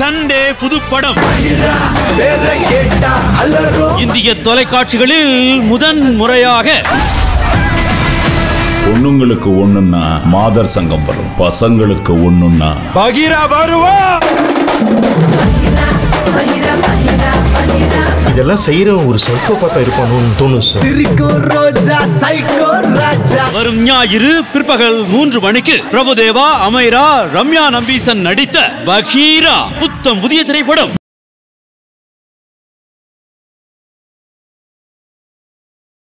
Sunday புதுப்படம் பேரை கேட்டா அலறும் இந்திய தொலைக்காட்சிகளில் முதன் முறையாக பொண்ணுங்களுக்கு ஒண்ணுன்னா மாதர் சங்கம் வரும் பசங்களுக்கு ஒண்ணுன்னா பகிரா வருவா இதெல்லாம் செய்யற ஒரு சைக்கோபாத்தா இருப்பானு தோணும் சார் சிரிக்கும் ரோஜா சைக்கோ ராஜா வரும் ஞாயிறு பிற்பகல் மூன்று மணிக்கு பிரபுதேவா அமைரா ரம்யா நம்பீசன் நடித்த பகீரா புத்தம் புதிய திரைப்படம்